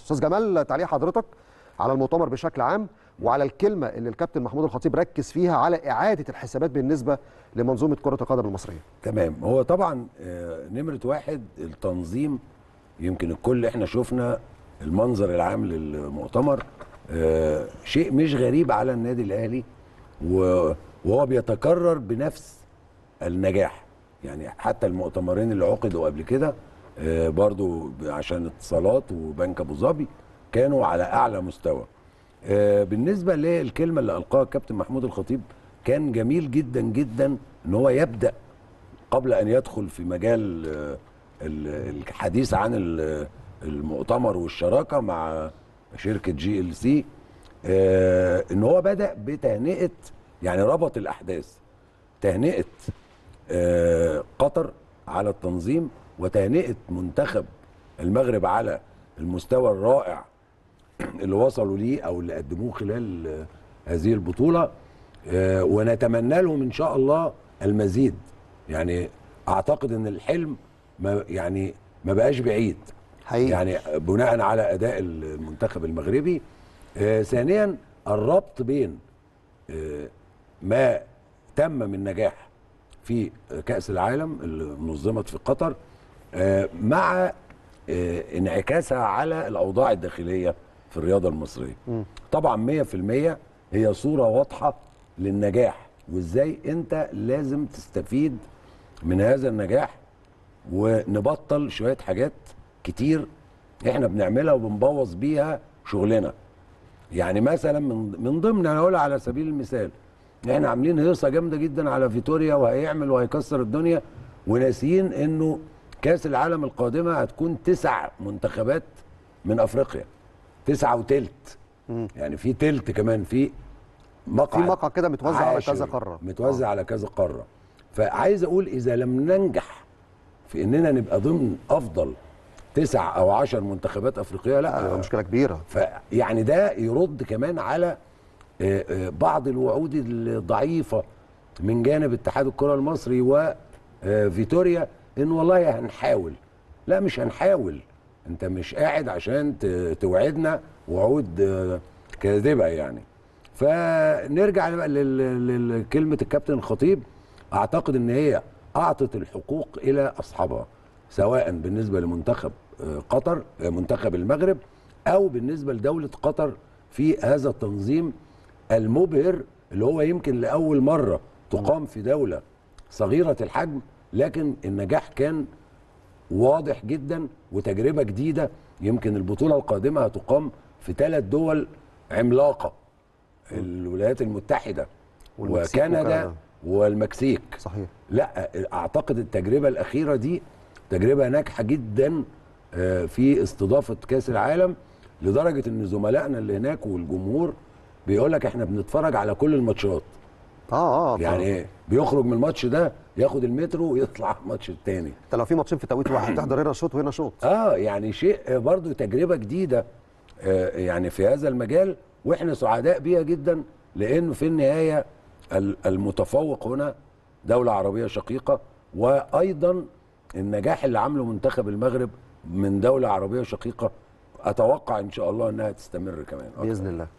استاذ جمال تعليق حضرتك على المؤتمر بشكل عام وعلى الكلمه اللي الكابتن محمود الخطيب ركز فيها على اعاده الحسابات بالنسبه لمنظومه كره القدم المصريه تمام هو طبعا آه، نمرة واحد التنظيم يمكن الكل احنا شفنا المنظر العام للمؤتمر آه، شيء مش غريب على النادي الاهلي و- وهو بيتكرر بنفس النجاح يعني حتى المؤتمرين اللي عقدوا قبل كده آه، برضو عشان اتصالات وبنك ابو ظبي كانوا على اعلى مستوى آه، بالنسبه للكلمه اللي القاها الكابتن محمود الخطيب كان جميل جدا جدا ان هو يبدا قبل ان يدخل في مجال آه، ال- الحديث عن ال- المؤتمر والشراكه مع شركه جي ال سي ان هو بدا بتهنئه يعني ربط الاحداث تهنئه آه، قطر على التنظيم وتهنئه منتخب المغرب على المستوى الرائع اللي وصلوا ليه او اللي قدموه خلال آه، هذه البطوله آه، ونتمنى لهم ان شاء الله المزيد يعني اعتقد ان الحلم ما يعني ما بقاش بعيد حقيقي يعني بناء على اداء المنتخب المغربي آه، ثانيا الربط بين آه، ما تم من نجاح في كأس العالم اللي نظمت في قطر آه، مع آه، انعكاسها على الأوضاع الداخلية في الرياضة المصرية طبعا 100% هي صورة واضحة للنجاح وازاي انت لازم تستفيد من هذا النجاح ونبطل شوية حاجات كتير احنا بنعملها وبنبوظ بيها شغلنا يعني مثلا من من ضمن انا اقول على سبيل المثال احنا عاملين هيصه جامده جدا على فيتوريا وهيعمل وهيكسر الدنيا وناسيين انه كاس العالم القادمه هتكون تسع منتخبات من افريقيا تسعة وتلت يعني في تلت كمان في مقعد في مقعد كده متوزع على عاشر كذا قاره متوزع على كذا قاره فعايز اقول اذا لم ننجح في اننا نبقى ضمن افضل تسع او عشر منتخبات افريقيه لا آه، مشكله كبيره فيعني ده يرد كمان على آه، آه، بعض الوعود الضعيفه من جانب اتحاد الكره المصري وفيتوريا ان والله هنحاول لا مش هنحاول انت مش قاعد عشان ت- توعدنا وعود آه، كاذبه يعني فنرجع بقى لل- لكلمه الكابتن الخطيب اعتقد ان هي اعطت الحقوق الى اصحابها سواء بالنسبه لمنتخب آه، قطر آه، منتخب المغرب او بالنسبه لدوله قطر في هذا التنظيم المبهر اللي هو يمكن لاول مره تقام في دوله صغيره الحجم لكن النجاح كان واضح جدا وتجربه جديده يمكن البطوله القادمه هتقام في ثلاث دول عملاقه الولايات المتحده والمكسيك وكندا وكندا. والمكسيك صحيح لا اعتقد التجربه الاخيره دي تجربه ناجحه جدا آه، في استضافه كاس العالم لدرجه ان زملائنا اللي هناك والجمهور بيقول لك احنا بنتفرج على كل الماتشات اه اه يعني ايه بيخرج من الماتش ده ياخد المترو ويطلع الماتش التاني انت لو في ماتشين في توقيت واحد تحضر هنا شوط وهنا شوط اه يعني شيء آه، برضو تجربه جديده آه، يعني في هذا المجال واحنا سعداء بيها جدا لانه في النهايه ال- المتفوق هنا دوله عربيه شقيقه وايضا النجاح اللي عامله منتخب المغرب من دوله عربيه شقيقه اتوقع ان شاء الله انها تستمر كمان أكتر. باذن الله